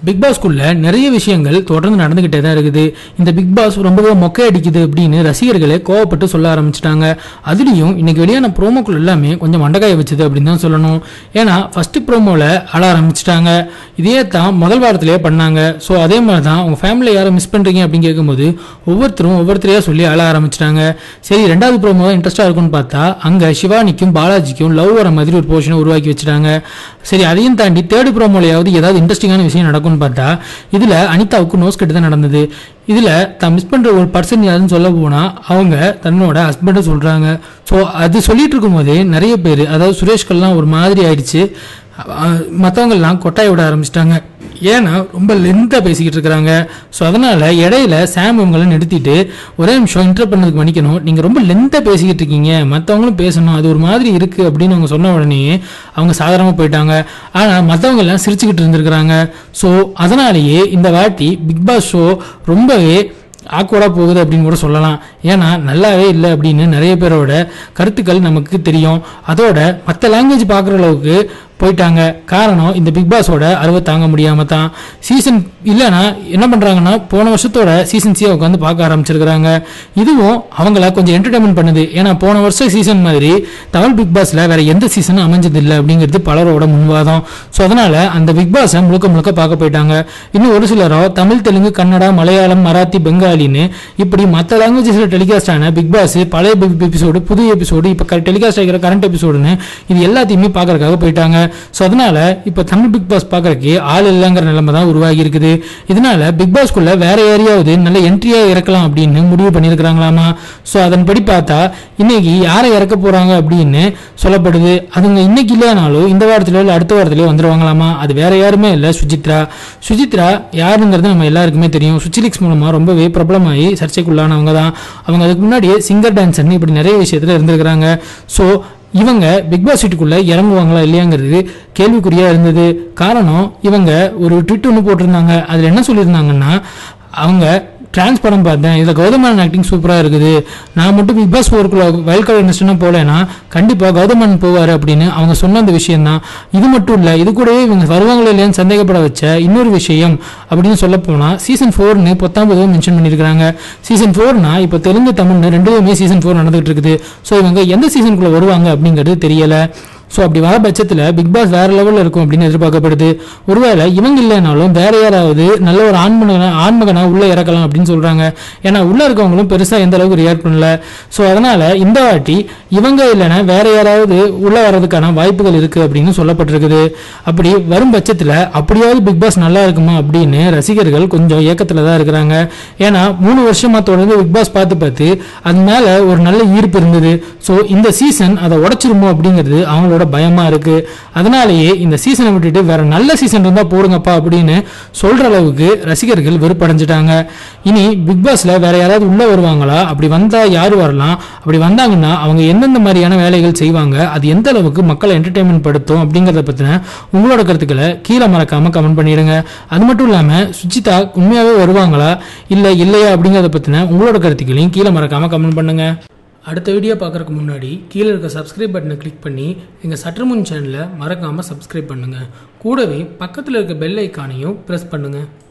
big பாஸ்க்குள்ள நிறைய விஷயங்கள் தொடர்ந்து நடந்துகிட்டே தான் இருக்குது இந்த பிக் பாஸ் ரொம்பவே மொக்கை அடிக்குது அப்படின்னு ரசிகர்களே கோவப்பட்டு சொல்ல ஆரம்பிச்சிட்டாங்க அதுலயும் இன்னைக்கு வெளியான ப்ரோமோக்கள் எல்லாமே கொஞ்சம் மண்டகாய வச்சது அப்படின்னு தான் சொல்லணும் ஏன்னா ஃபர்ஸ்ட் ப்ரோமோல அழ ஆரம்பிச்சிட்டாங்க இதே தான் முதல் வாரத்திலேயே பண்ணாங்க ஸோ அதே மாதிரி தான் உங்க ஃபேமிலியில் யாரை மிஸ் பண்றீங்க அப்படின்னு கேட்கும்போது ஒவ்வொருத்தரும் ஒவ்வொருத்தரையா சொல்லி அழ ஆரம்பிச்சிட்டாங்க சரி ரெண்டாவது ப்ரோமோ தான் இன்ட்ரெஸ்டா இருக்கும்னு பார்த்தா அங்க சிவானிக்கும் பாலாஜிக்கும் லவ் வர மாதிரி ஒரு போர்ஷனை உருவாக்கி வச்சிட்டாங்க சரி அதையும் தாண்டி தேர்ட் ப்ரோமோலையாவது ஏதாவது இன்ட்ரெஸ்டிங்கான விஷயம் நடக்கும்னு பார்த்தா இதுல அனிதாவுக்கு நோஸ் கட்டு தான் நடந்தது இதுல தான் மிஸ் பண்ற ஒரு பர்சன் யாருன்னு சொல்ல போனா அவங்க தன்னோட ஹஸ்பண்டை சொல்றாங்க ஸோ அது சொல்லிட்டு இருக்கும்போதே நிறைய பேர் அதாவது சுரேஷ்கெல்லாம் ஒரு மாதிரி ஆயிடுச்சு மற்றவங்க எல்லாம் கொட்டாய விட ஆரம்பிச்சிட்டாங்க ஏன்னா ரொம்ப லென்த்தாக பேசிக்கிட்டு இருக்கிறாங்க ஸோ அதனால இடையில சாம் இவங்களை நிறுத்திட்டு ஒரே நிமிஷம் இன்டர் பண்ணதுக்கு மன்னிக்கணும் நீங்கள் ரொம்ப லென்த்தாக பேசிக்கிட்டு இருக்கீங்க மற்றவங்களும் பேசணும் அது ஒரு மாதிரி இருக்கு அப்படின்னு அவங்க சொன்ன உடனே அவங்க சாதாரணமாக போயிட்டாங்க ஆனால் மற்றவங்க எல்லாம் சிரிச்சுக்கிட்டு இருந்திருக்கிறாங்க ஸோ அதனாலேயே இந்த வாட்டி பிக் பாஸ் ஷோ ரொம்பவே ஆக்வர்டாக போகுது அப்படின்னு கூட சொல்லலாம் ஏன்னா நல்லாவே இல்லை அப்படின்னு நிறைய பேரோட கருத்துக்கள் நமக்கு தெரியும் அதோட மற்ற லாங்குவேஜ் பார்க்குற அளவுக்கு போயிட்டாங்க காரணம் இந்த பிக் பாஸோட அறுவை தாங்க முடியாம தான் சீசன் இல்லைன்னா என்ன பண்றாங்கன்னா போன வருஷத்தோட சீசன் சியை உட்காந்து பார்க்க ஆரம்பிச்சிருக்கிறாங்க இதுவும் அவங்கள கொஞ்சம் என்டர்டைன்மெண்ட் பண்ணுது ஏன்னா போன வருஷம் சீசன் மாதிரி தமிழ் பிக் பாஸ்ல வேற எந்த சீசனும் அமைஞ்சது இல்லை அப்படிங்கிறது பலரோட முன்வாதம் ஸோ அதனால அந்த பிக் பாஸை முழுக்க முழுக்க பார்க்க போயிட்டாங்க இன்னும் ஒரு சிலரோ தமிழ் தெலுங்கு கன்னடா மலையாளம் மராத்தி பெங்காலின்னு இப்படி மற்ற லாங்குவேஜஸ்ல டெலிகாஸ்ட் ஆன பிக் பாஸ் பழைய எபிசோடு புது எபிசோடு இப்போ டெலிகாஸ்ட் ஆகிற கரண்ட் எபிசோடுன்னு இது எல்லாத்தையுமே பார்க்கறதுக்காக போயிட்டாங்க ஸோ அதனால இப்போ தமிழ் பிக் பாஸ் பார்க்கறதுக்கு ஆள் இல்லைங்கிற நிலைமை தான் உருவாகி இருக்குது இதனால பிக் பாஸ்க்குள்ள வேற யாரையாவது நல்ல என்ட்ரியா இறக்கலாம் அப்படின்னு முடிவு பண்ணியிருக்கிறாங்களாமா ஸோ அதன்படி பார்த்தா இன்னைக்கு யாரை இறக்க போறாங்க அப்படின்னு சொல்லப்படுது அதுங்க இன்னைக்கு இல்லைனாலும் இந்த வாரத்திலயோ இல்லை அடுத்த வாரத்திலயோ வந்துருவாங்களாமா அது வேற யாருமே இல்லை சுஜித்ரா சுஜித்ரா யாருங்கிறது நம்ம எல்லாருக்குமே தெரியும் சுச்சிலிக்ஸ் மூலமா ரொம்பவே பிரபலமாகி சர்ச்சைக்குள்ளானவங்க தான் அவங்க அதுக்கு முன்னாடியே சிங்கர் டான்சர்னு இப்படி நிறைய விஷயத்துல இருந்திருக்கிறாங்க ஸோ இவங்க பிக் பாஸ் வீட்டுக்குள்ள இறங்குவாங்களா இல்லையாங்கிறது கேள்விக்குறியா இருந்தது காரணம் இவங்க ஒரு ட்விட் ஒன்று போட்டிருந்தாங்க அதுல என்ன சொல்லியிருந்தாங்கன்னா அவங்க டிரான்ஸ் படம் பார்த்தேன் இதில் கௌதமன் ஆக்டிங் சூப்பராக இருக்குது நான் மட்டும் பிக் பாஸ் போருக்குள்ள வயல் கலர் இண்டஸ்ட்ரினா போலேன்னா கண்டிப்பாக கௌதமன் போவார் அப்படின்னு அவங்க சொன்ன அந்த விஷயம் தான் இது மட்டும் இல்லை இது கூடவே இவங்க வருவாங்களோ இல்லையான்னு சந்தேகப்பட வச்ச இன்னொரு விஷயம் அப்படின்னு சொல்ல போனால் சீசன் ஃபோர்னு பத்தாம்பதும் மென்ஷன் பண்ணியிருக்காங்க சீசன் ஃபோர்னா இப்போ தெலுங்கு தமிழ்னு ரெண்டுமே சீசன் ஃபோர் நடந்துகிட்டு இருக்குது ஸோ இவங்க எந்த சீசனுக்குள்ளே வருவாங்க அப்படிங்கிறது தெரியலை ஸோ அப்படி வர பட்சத்தில் பிக் பாஸ் வேற லெவலில் இருக்கும் அப்படின்னு எதிர்பார்க்கப்படுது ஒருவேளை இவங்க இல்லைனாலும் வேற யாராவது நல்ல ஒரு ஆண்மகனா ஆண்மகனா உள்ள இறக்கலாம் அப்படின்னு சொல்றாங்க ஏன்னா உள்ள இருக்கவங்களும் பெருசா எந்த அளவுக்கு ரியாக்ட் பண்ணல ஸோ அதனால இந்த வாட்டி இவங்க இல்லைன்னா வேற யாராவது உள்ள வர்றதுக்கான வாய்ப்புகள் இருக்கு அப்படின்னு சொல்லப்பட்டிருக்குது அப்படி வரும் பட்சத்தில் அப்படியாவது பிக் பாஸ் நல்லா இருக்குமா அப்படின்னு ரசிகர்கள் கொஞ்சம் ஏக்கத்தில் தான் இருக்கிறாங்க ஏன்னா மூணு வருஷமா தொடர்ந்து பிக் பாஸ் பார்த்து பார்த்து அது மேல ஒரு நல்ல ஈர்ப்பு இருந்தது ஸோ இந்த சீசன் அதை உடைச்சிருமோ அப்படிங்கிறது அவங்களோட பயமா இருக்கு அதனாலேயே இந்த சீசனை விட்டுட்டு வேற நல்ல சீசன் இருந்தா போடுங்கப்பா அப்படின்னு சொல்ற அளவுக்கு ரசிகர்கள் வெறுப்படைஞ்சிட்டாங்க இனி பிக் பாஸ்ல வேற யாராவது உள்ள வருவாங்களா அப்படி வந்தா யாரு வரலாம் அப்படி வந்தாங்கன்னா அவங்க எந்தெந்த மாதிரியான வேலைகள் செய்வாங்க அது எந்த அளவுக்கு மக்களை என்டர்டைன்மெண்ட் படுத்தும் அப்படிங்கறத பத்தின உங்களோட கருத்துக்களை கீழே மறக்காம கமெண்ட் பண்ணிடுங்க அது மட்டும் இல்லாம சுஜிதா உண்மையாவே வருவாங்களா இல்ல இல்லையா அப்படிங்கறத பத்தின உங்களோட கருத்துக்களையும் கீழே மறக்காம கமெண்ட் பண்ணுங்க அடுத்த வீடியோ பார்க்குறதுக்கு முன்னாடி கீழே இருக்க சப்ஸ்கிரைப் பட்டனை கிளிக் பண்ணி எங்கள் சற்றுமுன் சேனலை மறக்காமல் சப்ஸ்கிரைப் பண்ணுங்கள் கூடவே பக்கத்தில் இருக்க பெல் ஐக்கானையும் ப்ரெஸ் பண்ணுங்கள்